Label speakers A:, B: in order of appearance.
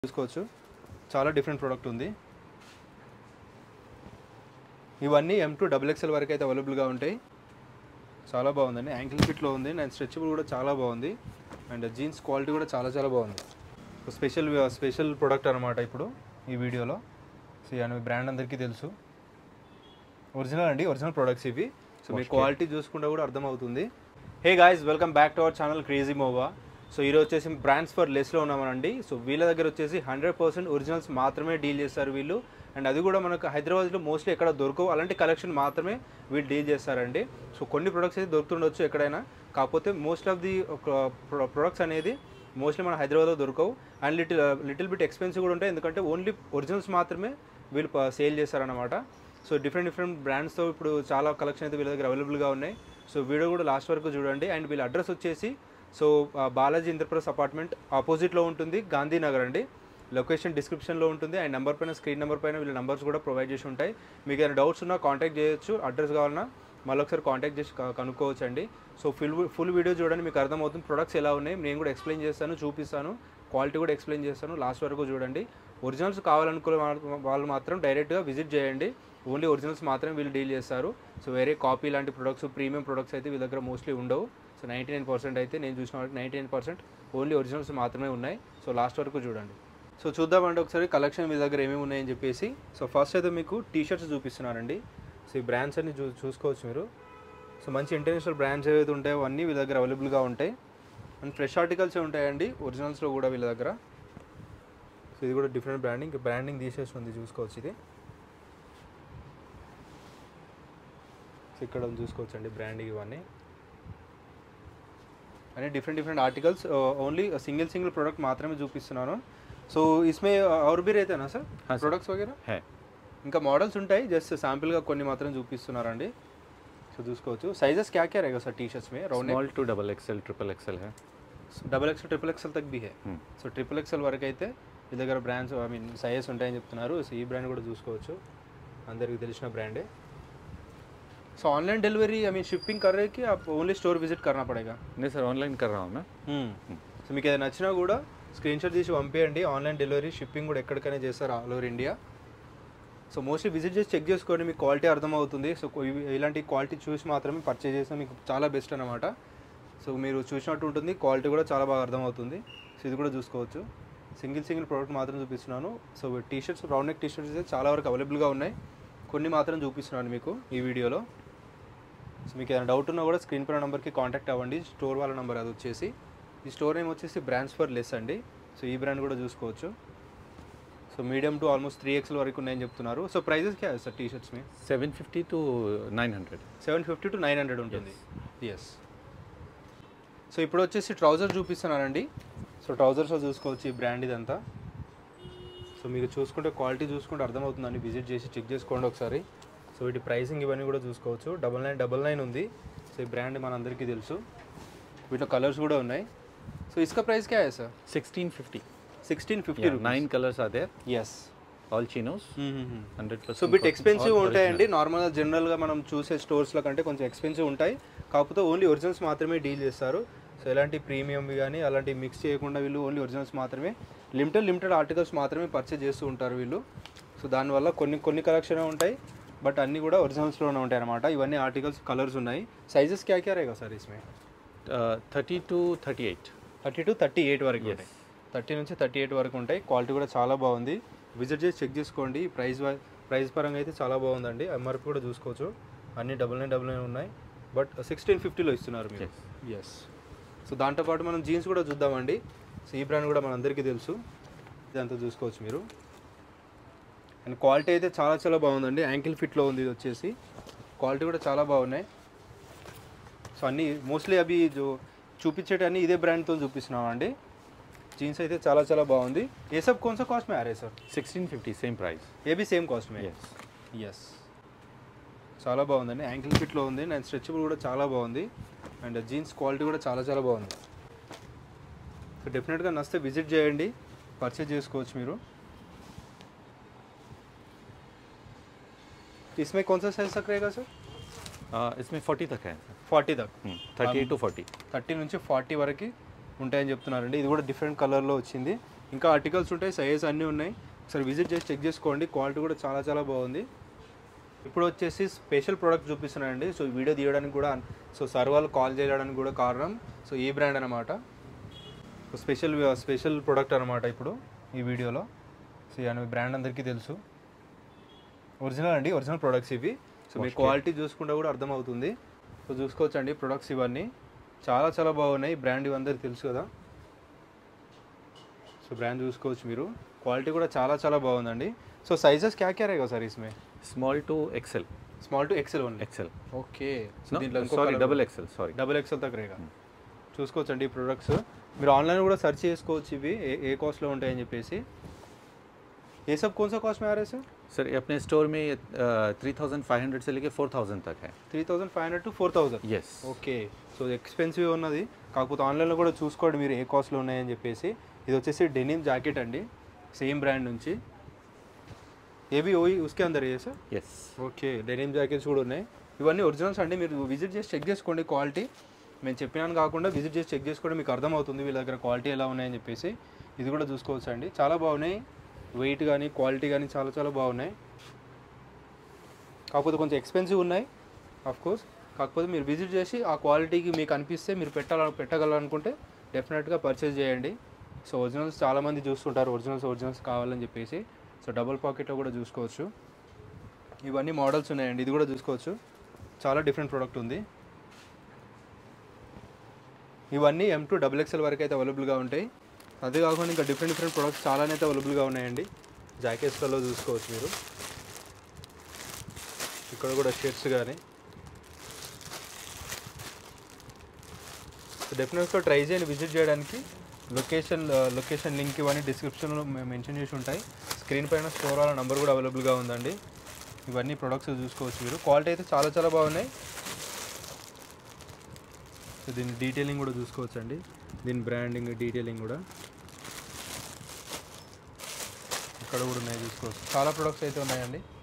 A: చూసుకోవచ్చు చాలా different product ఉంది ఇవన్నీ ఎం టూ డబుల్ ఎక్స్ఎల్ వరకు అయితే అవైలబుల్గా ఉంటాయి చాలా బాగుందండి యాంకిల్ ఫిట్లో ఉంది అండ్ స్ట్రెచబుల్ కూడా చాలా బాగుంది అండ్ జీన్స్ క్వాలిటీ కూడా చాలా చాలా బాగుంది స్పెషల్ స్పెషల్ ప్రోడక్ట్ అనమాట ఇప్పుడు ఈ వీడియోలో సో అని బ్రాండ్ అందరికీ తెలుసు ఒరిజినల్ అండి ఒరిజినల్ ప్రొడక్ట్స్ ఇవి సో మీ క్వాలిటీ చూసుకుంటే కూడా అర్థమవుతుంది hey guys welcome back to our channel crazy మోవా సో ఈరోజు వచ్చేసి బ్రాండ్స్ ఫర్ లెస్లో ఉన్నామనండి సో వీళ్ళ దగ్గర వచ్చేసి హండ్రెడ్ పర్సెంట్ ఒరిజినల్స్ మాత్రమే డీల్ చేస్తారు వీళ్ళు అండ్ అది కూడా మనకు హైదరాబాద్లో మోస్ట్లీ ఎక్కడ దొరకవు అలాంటి కలెక్షన్ మాత్రమే వీళ్ళు డీల్ చేస్తారండి సో కొన్ని ప్రొడక్ట్స్ అయితే దొరుకుతుండొచ్చు ఎక్కడైనా కాకపోతే మోస్ట్ ఆఫ్ ది ప్రొడక్ట్స్ అనేది మోస్ట్లీ మన హైదరాబాద్లో దొరకవు and little little bit expensive కూడా ఉంటాయి ఎందుకంటే ఓన్లీ ఒరిజినల్స్ మాత్రమే వీళ్ళు సేల్ చేస్తారనమాట సో డిఫరెంట్ డిఫరెంట్ బ్రాండ్స్తో ఇప్పుడు చాలా కలెక్షన్ అయితే వీళ్ళ దగ్గర అవైలబుల్గా ఉన్నాయి సో వీడియో కూడా లాస్ట్ వరకు చూడండి అండ్ వీళ్ళ అడ్రస్ వచ్చేసి సో ఆ, బాలాజీ ఇంద్రప్రస్ అపార్ట్మెంట్ ఆపోజిట్లో ఉంటుంది గాంధీనగర్ అండి లొకేషన్ డిస్క్రిప్షన్లో ఉంటుంది అండ్ నెంబర్ పైన స్క్రీన్ నెంబర్ పైన వీళ్ళ నెంబర్స్ కూడా ప్రొవైడ్ చేసి ఉంటాయి మీకు ఏమైనా డౌట్స్ ఉన్నా కాంటాక్ట్ చేయొచ్చు అడ్రస్ కావాలన్నా మళ్ళీ ఒకసారి కాంటాక్ట్ చేసి క- కనుక్కోవచ్చు అండి సో ఫుల్ ఫుల్ వీడియో చూడండి మీకు అర్థమవుతుంది ప్రొడక్ట్స్ ఎలా ఉన్నాయి నేను కూడా ఎక్స్ప్లెయిన్ చేస్తాను చూపిస్తాను క్వాలిటీ కూడా ఎక్స్ప్లెయిన్ చేస్తాను లాస్ట్ వరకు చూడండి ఒరిజినల్స్ కావాలనుకునే వా- వాళ్ళు మాత్రం డైరెక్ట్గా విజిట్ చేయండి ఓన్లీ ఒరిజినల్స్ మాత్రమే వీళ్ళు డీల్ చేస్తారు సో వేరే కాపీ లాంటి ప్రొడక్ట్స్ ప్రీమియం ప్రొడక్ట్స్ అయితే వీళ్ళ దగ్గర మోస్ట్లీ ఉండవు సో నైంటీ నైన్ పర్సెంట్ అయితే నేను చూసిన వాళ్ళకి ninety nine percent only originals మాత్రమే ఉన్నాయి సో లాస్ట్ వరకు చూడండి సో చూద్దామంటే ఒకసారి కలెక్షన్ మీ దగ్గర ఏమేమి ఉన్నాయని చెప్పేసి సో ఫస్ట్ అయితే మీకు టీ షర్ట్స్ చూపిస్తున్నానండి సో ఈ బ్రాండ్స్ అన్ని చూ చూసుకోవచ్చు మీరు సో మంచి ఇంటర్నేషనల్ బ్రాండ్స్ ఏవైతే ఉంటాయో అన్నీ వీళ్ళ దగ్గర అవైలబుల్గా ఉంటాయి అండ్ ఫ్రెష్ ఆర్టికల్స్ ఉంటాయండి ఒరిజినల్స్లో కూడా వీళ్ళ దగ్గర సో ఇది కూడా డిఫరెంట్ బ్రాండింగ్ బ్రాండింగ్ తీసేసి ఉంది చూసుకోవచ్చు ఇది సో ఇక్కడ చూసుకోవచ్చు అండి బ్రాండింగ్ ఇవన్నీ అనే different different articles only single single product మాత్రమే చూపిస్తున్నాను సో ఇస్మే और भी रहते ना सर
B: हाँ, सर।
A: ప్రొడక్ట్స్ వగేరా
B: है
A: ఇంకా మోడల్స్ ఉంటాయి జస్ట్ శాంపిల్గా కొన్ని మాత్రం చూపిస్తున్నారండి సో చూసుకోవచ్చు సైజెస్ క్యా క్యా रहेगा सर टी शर्ट्स में round
B: small to double XL triple XL है
A: డబల్ ఎక్స్ఎల్ ట్రిపుల్ ఎక్స్ఎల్ తక్ బి హే
B: Hmm.
A: సో ట్రిపుల్ ఎక్స్ఎల్ వరకు అయితే మీ దగ్గర బ్రాండ్స్ ఐ మీన్ సైజెస్ ఉంటాయని చెప్తున్నారు సో ఈ బ్రాండ్ కూడా చూసుకోవచ్చు అందరికీ తెలిసిన బ్రాండే so online delivery I mean shipping कर रहे हैं कि आप ओनली स्टोर विजिट करना पड़ेगा
B: नहीं सर ऑनलाइन कर रहा हूँ मैं
A: సో మీకు ఏదైనా నచ్చినా కూడా స్క్రీన్ షాట్ తీసి పంపించండి ఆన్లైన్ డెలివరీ షిప్పింగ్ కూడా ఎక్కడికైనా చేస్తారు all over India so mostly visit చేసి చెక్ చేసుకోండి మీకు క్వాలిటీ అర్థమవుతుంది సో కొ- ఇవి- ఇలాంటి క్వాలిటీ చూసి మాత్రమే పర్చేజ్ చేస్తే మీకు చాలా బెస్ట్ అనమాట సో మీరు చూసినట్టు ఉంటుంది క్వాలిటీ కూడా చాలా బాగా అర్థమవుతుంది సో ఇది కూడా చూసుకోవచ్చు సింగిల్ సింగిల్ ప్రోడక్ట్ మాత్రం చూపిస్తున్నాను so T shirts round neck T shirts అయితే చాలా వరకు అవైలబుల్గా ఉన్నాయి కొన్ని మాత్రం చూపిస్తున్నాను మీకు ఈ వీడియోలో సో మీకు ఏదైనా డౌట్ ఉన్నా కూడా స్క్రీన్ పైన నెంబర్కి కాంటాక్ట్ అవ్వండి స్టోర్ వాళ్ళ నెంబర్ అది వచ్చేసి ఈ స్టోర్ నేమ్ వచ్చేసి బ్రాండ్స్ ఫర్ లెస్ అండి సో ఈ బ్రాండ్ కూడా చూసుకోవచ్చు so medium to almost three XL వరకు ఉన్నాయని చెప్తున్నారు సో ప్రైజెస్ క్యా సార్ టీ షర్ట్స్ మీ
B: seven fifty to nine hundred
A: seven fifty to nine hundred ఉంటుంది ఎస్ సో ఇప్పుడు వచ్చేసి ట్రౌజర్ చూపిస్తున్నానండి సో ట్రౌజర్స్ చూసుకోవచ్చు ఈ బ్రాండ్ ఇదంతా సో మీకు చూసుకుంటే క్వాలిటీ చూసుకుంటే అర్థమవుతుందండి విజిట్ చేసి చెక్ చేసుకోండి ఒకసారి సో వీటి ప్రైసింగ్ ఇవన్నీ కూడా చూసుకోవచ్చు డబల్ నైన్ డబల్ నైన్ ఉంది సో ఈ బ్రాండ్ మనందరికీ తెలుసు వీటిలో కలర్స్ కూడా ఉన్నాయి సో ఇసుక ప్రైస్ క్యా है sir
B: sixteen fifty
A: sixteen fifty
B: nine colours are there
A: yes
B: all chinos hundred
A: so bit expensive ఉంటాయండి నార్మల్గా జనరల్గా మనం చూసే స్టోర్స్లో కంటే కొంచెం ఎక్స్పెన్సివ్ ఉంటాయి కాకపోతే ఓన్లీ ఒరిజినల్స్ మాత్రమే డీల్ చేస్తారు సో ఎలాంటి ప్రీమియం కానీ అలాంటి మిక్స్ చేయకుండా వీళ్ళు ఓన్లీ ఒరిజినల్స్ మాత్రమే లిమిటెడ్ లిమిటెడ్ ఆర్టికల్స్ మాత్రమే పర్చేజ్ చేస్తూ ఉంటారు వీళ్ళు సో దానివల్ల కొన్ని కొన్ని కలెక్షన్ ఉంటాయి బట్ అన్నీ కూడా ఒరిజినల్స్లోనే ఉంటాయి అనమాట ఇవన్నీ ఆర్టికల్స్ కలర్స్ ఉన్నాయి సైజెస్ క్యా క్యా రేగా సార్ ఇస్మే
B: thirty to thirty eight
A: thirty to thirty eight వరకు ఉంటాయి థర్టీ నుంచి థర్టీ ఎయిట్ వరకు ఉంటాయి క్వాలిటీ కూడా చాలా బాగుంది విజిట్ చేసి చెక్ చేసుకోండి ప్రైస్ వై ప్రైస్ పరంగా అయితే చాలా బాగుందండి ఎంఆర్పి కూడా చూసుకోవచ్చు అన్ని డబుల్ నైన్ డబుల్ నైన్ ఉన్నాయి బట్ సిక్స్టీన్ ఫిఫ్టీలో ఇస్తున్నారు మీరు ఎస్ సో దాంతోపాటు మనం జీన్స్ కూడా చూద్దామండి సో ఈ బ్రాండ్ కూడా మనందరికీ తెలుసు ఇదంతా చూసుకోవచ్చు మీరు అండ్ క్వాలిటీ అయితే చాలా చాలా బాగుందండి యాంకిల్ ఫిట్లో ఉంది ఇది వచ్చేసి క్వాలిటీ కూడా చాలా బాగున్నాయి సో అన్నీ మోస్ట్లీ అవి జో చూపించేటన్ని ఇదే బ్రాండ్తో చూపిస్తున్నాం అండి జీన్స్ అయితే చాలా చాలా బాగుంది ఏ సబ్ कौन सा कॉस्ट में आ रहे हैं sir
B: sixteen fifty same price
A: ఏ भी సేమ్ కాస్ట్ మే
B: यस
A: ఎస్ చాలా బాగుందండి యాంకిల్ ఫిట్లో ఉంది అండ్ స్ట్రెచబుల్ కూడా చాలా బాగుంది అండ్ జీన్స్ క్వాలిటీ కూడా చాలా చాలా బాగుంది సో డెఫినెట్గా నచ్చితే విజిట్ చేయండి పర్చేజ్ చేసుకోవచ్చు మీరు इसमें कौन सा साइज तक रहेगा सर
B: इसमें फोर्टी तक है
A: ఫార్టీ तक
B: थर्टी टू फोर्टी
A: థర్టీ నుంచి ఫార్టీ వరకు ఉంటాయని చెప్తున్నారండి ఇది కూడా డిఫరెంట్ కలర్లో వచ్చింది ఇంకా ఆర్టికల్స్ ఉంటాయి సైజెస్ అన్నీ ఉన్నాయి ఒకసారి విజిట్ చేసి చెక్ చేసుకోండి క్వాలిటీ కూడా చాలా చాలా బాగుంది ఇప్పుడు వచ్చేసి స్పెషల్ ప్రోడక్ట్ చూపిస్తున్నానండి సో ఈ వీడియో తీయడానికి కూడా సో సార్ వాళ్ళు కాల్ చేయడానికి కూడా కారణం సో ఈ బ్రాండ్ అనమాట సో స్పెషల్ స్పెషల్ ప్రోడక్ట్ అనమాట ఇప్పుడు ఈ వీడియోలో సో ఈ బ్రాండ్ అందరికీ తెలుసు ఒరిజినల్ అండి ఒరిజినల్ ప్రొడక్ట్స్ ఇవి సో మీ
B: Okay.
A: క్వాలిటీ చూసుకుంటే కూడా అర్థమవుతుంది సో చూసుకోవచ్చండి ప్రొడక్ట్స్ ఇవన్నీ చాలా చాలా బాగున్నాయి బ్రాండ్ ఇవందరికీ తెలుసు కదా సో బ్రాండ్ చూసుకోవచ్చు మీరు క్వాలిటీ కూడా చాలా చాలా బాగుందండి సో సైజెస్ క్యా క్యా రేగా సార్ ఇస్మే
B: Small to XL.
A: Small to XL only
B: XL.
A: Okay so
B: No,
A: దీంట్లో ఇంకో
B: sorry,
A: colour
B: double
A: కూడా-
B: XL. Sorry.
A: డబుల్ ఎక్సెల్ తగ్గ రేగా చూసుకోవచ్చండి ఈ ప్రొడక్ట్స్ మీరు ఆన్లైన్ కూడా సెర్చ్ చేసుకోవచ్చు ఇవి ఏ ఏ కాస్ట్లో ఉంటాయని చెప్పేసి ये सब कौन सा कॉस्ट में आ रहा है सर
B: सर ये अपने स्टोर में थ्री थाउजेंड फाइव हंड्रेड से लेके फोर थाउजेंड तक है
A: three thousand five hundred two four thousand
B: yes
A: okay so expensive ఉన్నది కాకపోతే ఆన్లైన్లో కూడా చూసుకోండి మీరు ఏ కాస్ట్లో ఉన్నాయని చెప్పేసి ఇది వచ్చేసి డెనిమ్ జాకెట్ అండి సేమ్ బ్రాండ్ నుంచి ఏవి ఓయి ఉస్కే అందరు ఏ sir
B: yes
A: okay denim jackets కూడా ఉన్నాయి ఇవన్నీ ఒరిజినల్స్ అండి మీరు విజిట్ చేసి చెక్ చేసుకోండి క్వాలిటీ మేము చెప్పినాను కాకుండా విజిట్ చేసి చెక్ చేసుకోండి మీకు అర్థమవుతుంది వీళ్ళ దగ్గర క్వాలిటీ ఎలా ఉన్నాయని చెప్పేసి ఇది కూడా చూసుకోవచ్చు అండి చాలా బాగున్నాయి వెయిట్ కానీ క్వాలిటీ కానీ చాలా చాలా బాగున్నాయి కాకపోతే కొంచెం ఎక్స్పెన్సివ్ ఉన్నాయి ఆఫ్ కోర్స్ కాకపోతే మీరు విజిట్ చేసి ఆ క్వాలిటీకి మీకు అనిపిస్తే మీరు పెట్టాల పెట్టగలనుకుంటే డెఫినెట్గా పర్చేస్ చేయండి సో ఒరిజినల్స్ చాలామంది చూస్తుంటారు ఒరిజినల్స్ ఒరిజినల్స్ కావాలని చెప్పేసి సో డబుల్ పాకెట్లో కూడా చూసుకోవచ్చు ఇవన్నీ మోడల్స్ ఉన్నాయండి ఇది కూడా చూసుకోవచ్చు చాలా డిఫరెంట్ ప్రోడక్ట్ ఉంది ఇవన్నీ ఎం టూ డబుల్ ఎక్స్ఎల్ వరకు అయితే అవైలబుల్గా ఉంటాయి అదే కాకుండా ఇంకా డిఫరెంట్ డిఫరెంట్ ప్రోడక్ట్స్ చాలానే అయితే అవైలబుల్గా ఉన్నాయండి జాకెట్స్లలో చూసుకోవచ్చు మీరు ఇక్కడ కూడా షర్ట్స్ కానీ డెఫినెట్గా ట్రై చేయండి విజిట్ చేయడానికి లొకేషన్ లొకేషన్ లింక్ ఇవన్నీ డిస్క్రిప్షన్లో మెన్షన్ చేసి ఉంటాయి స్క్రీన్ పైన స్టోర్ వాళ్ళ నెంబర్ కూడా అవైలబుల్గా ఉందండి ఇవన్నీ ప్రొడక్ట్స్ చూసుకోవచ్చు మీరు క్వాలిటీ అయితే చాలా చాలా బాగున్నాయి సో దీని డీటెయిలింగ్ కూడా చూసుకోవచ్చు అండి దీని బ్రాండింగ్ డీటెయిలింగ్ కూడా ఇక్కడ కూడా ఉన్నాయి చూసుకోవచ్చు చాలా ప్రొడక్ట్స్ అయితే ఉన్నాయండి